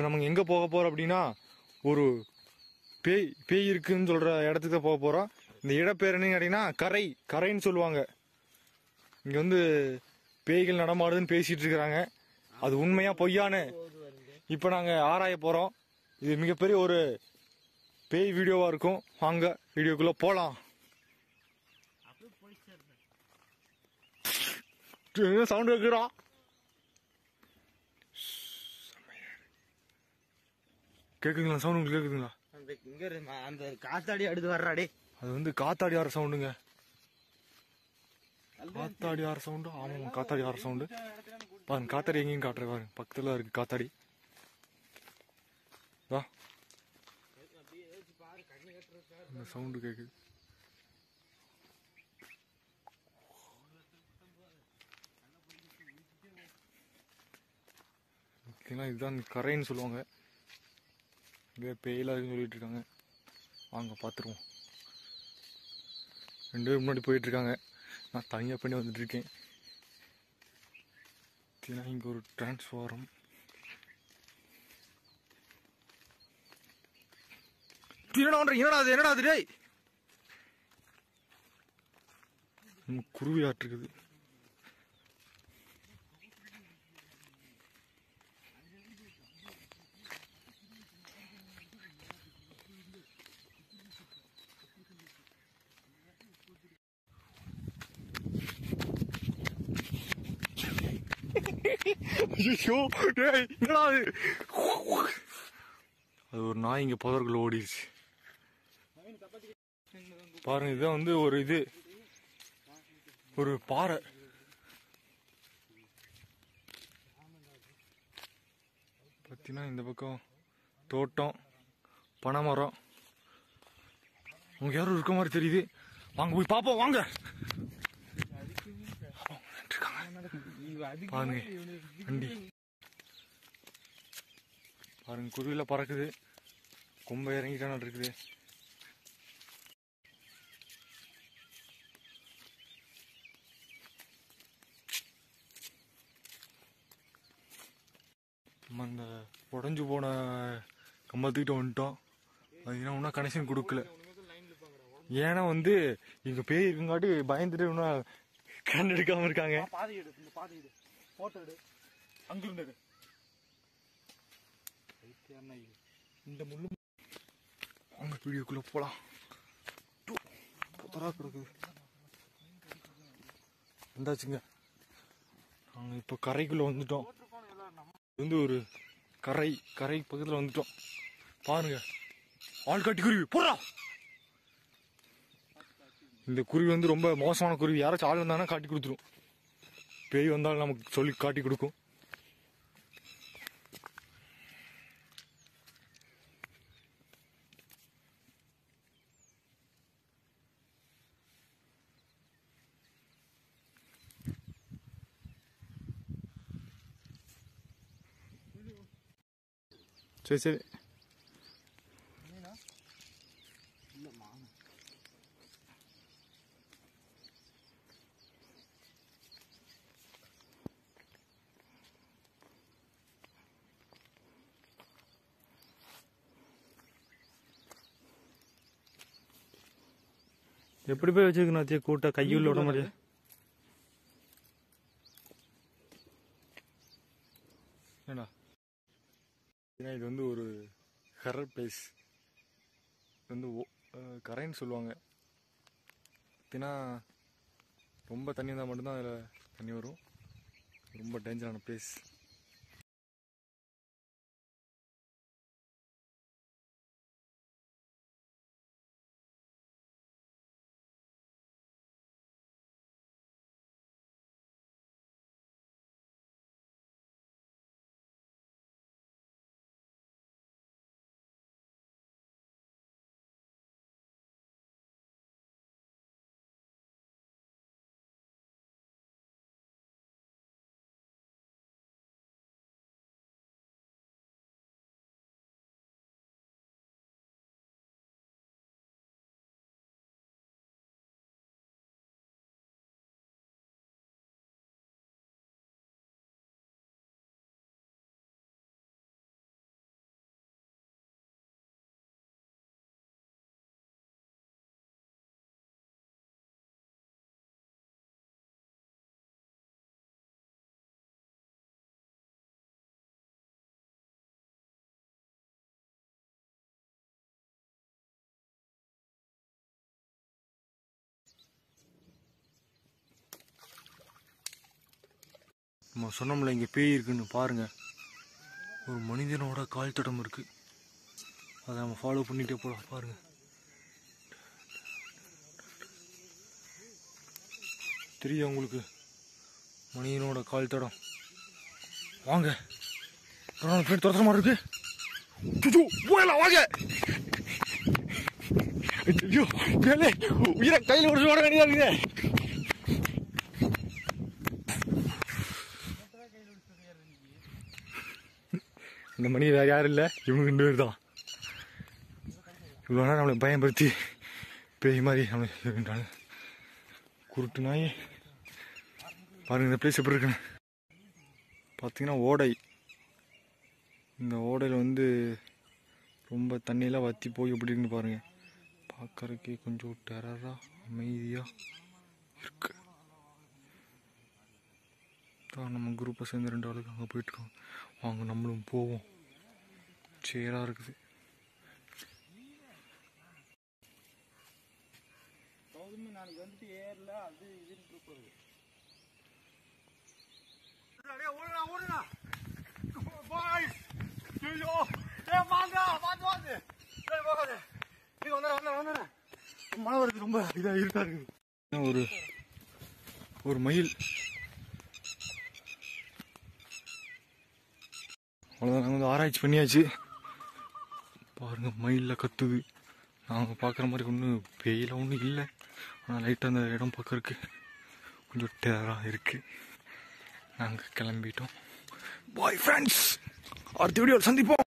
நம்ம எங்கே போக போகிறோம் அப்படின்னா ஒரு பேய் பேய் இருக்குன்னு சொல்கிற இடத்துக்கு தான் போக போகிறோம் இந்த இடப்பேர் என்னன்னு கேட்டிங்கன்னா கரை கரைன்னு சொல்லுவாங்க இங்கே வந்து பேய்கள் நடமாடுதுன்னு பேசிட்டு இருக்கிறாங்க அது உண்மையா பொய்யான்னு இப்போ நாங்கள் ஆராய போகிறோம் இது மிகப்பெரிய ஒரு பேய் வீடியோவாக இருக்கும் வாங்க வீடியோக்குள்ளே போகலாம் சவுண்ட் கேட்குறா கேக்குதுங்களா சவுண்ட் உங்களுக்கு கேக்குதுங்களா அந்த இங்க இரு, ம- அந்த காத்தாடி அடுத்து வர்றாடே அது வந்து காத்தாடி ஆற சவுண்டுங்க காத்தாடி ஆற சவுண்டு ஆமாம் காத்தாடி ஆற சவுண்டு பாருங்க காத்தாடி எங்கேயும் காட்டுற பாருங்க பக்கத்துல இருக்கு காத்தாடி வா இந்த சவுண்டு கேக்குது ஓகேங்களா இதுதான் கரைன்னு சொல்லுவாங்க இங்கே பேயெல்லாம் இருக்குன்னு சொல்லிட்டு இருக்காங்க வாங்க பார்த்துருவோம் ரெண்டு பேரும் முன்னாடி போயிட்டு இருக்காங்க நான் தனியாக பண்ணி வந்துட்டு இருக்கேன் பார்த்தீங்கன்னா இங்கே ஒரு டிரான்ஸ்ஃபாரம் என்னடா பண்ற? என்னடா அது என்னடா அது டேய் ம், குருவி ஆட்டிருக்குது ஐயோ டேய் என்னடா அது அது ஒரு நாய் இங்க புதருக்குள்ள ஓடிடுச்சு பாருங்க இதுதான் வந்து ஒரு இது ஒரு பாறை பார்த்தீங்கன்னா இந்த பக்கம் தோட்டம் பனைமரம் அவங்க யாரும் இருக்க மாதிரி தெரியுது வாங்க போய் பாப்போம் வாங்க பாருங்க வண்டி பாருங்க குருவில பறக்குது கொம்பை இறங்கிட்டான இருக்குது நம்ம அந்த உடஞ்சு போன கம்பத்துக்கிட்ட வந்துட்டோம் அது என்ன ஒன்றும் கனெக்ஷன் கொடுக்கல ஏன்னா வந்து இங்க பேய் இருக்குங்காட்டி பயந்துட்டு இன்னும் கண் எடுக்காம இருக்காங்க பாதை எடு இந்த பாதை எடு போட்டோ எடு அங்கிருந்து எடு இந்த முள்ளு அவங்க வீடியோக்குள்ள போலாம் புத்தரா கிடக்குது வந்தாச்சுங்க நாங்க இப்ப கரைக்குள்ள வந்துட்டோம் இது வந்து ஒரு கரை கரை பக்கத்துல வந்துட்டோம் பாருங்க ஆள் காட்டி குருவி போடுறா இந்த குருவி வந்து ரொம்ப மோசமான குருவி யாராச்சும் ஆள் வந்தாங்கன்னா காட்டி கொடுத்துரும் பேய் வந்தாலும் நமக்கு சொல்லி காட்டி கொடுக்கும் சரி சரி எப்படி போய் வச்சிருக்கணும் அத்தியா கூட்ட கையுள்ள விட முடியாது ஏண்டா ஏன்னா இது வந்து ஒரு ஹரர் பிளேஸ் இது வந்து ஓ- அஹ் கரைன்னு சொல்லுவாங்க பார்த்தீங்கன்னா ரொம்ப தண்ணி இருந்தால் மட்டும்தான் அதில் தண்ணி வரும் ரொம்ப டேஞ்சரான பிளேஸ் நம்ம சொன்னோம்ல இங்கே பேய் இருக்குன்னு பாருங்க ஒரு மனிதனோட கால் தடம் இருக்கு அதை நம்ம ஃபாலோ பண்ணிட்டே போகலாம் பாருங்க தெரியும் உங்களுக்கு மனிதனோட கால் தடம் வாங்க ஃப்ரெண்ட் துரத்துற மாதிரி இருக்கு சுச்சு, போயிடலாம் வாங்க ஐயோ மேலே உயிரை கையில் ஒரு ஓட வேண்டியதா இருக்குது இந்த மணி வேற யாரும் இல்லை இவங்க ரெண்டு பேர் தான் இவ்வளோ நேரம் நம்மளை பயன்படுத்தி பேய் மாதிரி நம்மளை இருக்கின்றாங்க குருட்டு நாய் பாருங்க இந்த பிளேஸ் எப்படி இருக்குன்னு பார்த்தீங்கன்னா ஓடை இந்த ஓடையில் வந்து ரொம்ப தண்ணியெல்லாம் வற்றி போய் எப்படி இருக்குன்னு பாருங்க பார்க்கறதுக்கே கொஞ்சம் டெரராக அமைதியாக இருக்கு தான் நம்ம குரூப்பை சேர்ந்து ரெண்டு ஆளுக்கு அங்கே போயிட்டுருக்கோம் வாங்க நம்மளும் போவோம் சேராக இருக்குது கௌதமி நாளைக்கு வந்துட்டு ஏறல அது இதுன்னு போகுது ஓடுடா ஓடுடா பாய் ஐயோ ஏ வாங்க வாங்க வாங்க ஏய் போகாத நீ வந்துடுற வந்துடுற வந்துடுற மழை வருது ரொம்ப இதாக இருக்கா இருக்குது ஒரு ஒரு மயில் அவ்வளோதான் நாங்கள் வந்து ஆராய்ச்சி பண்ணியாச்சு பாருங்க மயிலில் கத்துது நாங்கள் பார்க்குற மாதிரி ஒன்றும் பேயில ஒன்றும் இல்லை ஆனால் லைட்டாக அந்த இடம் பார்க்கறதுக்கு கொஞ்சம் டேராக இருக்குது நாங்கள் கிளம்பிட்டோம் பாய் ஃப்ரெண்ட்ஸ் அடுத்த வீடியோவில் சந்திப்போம்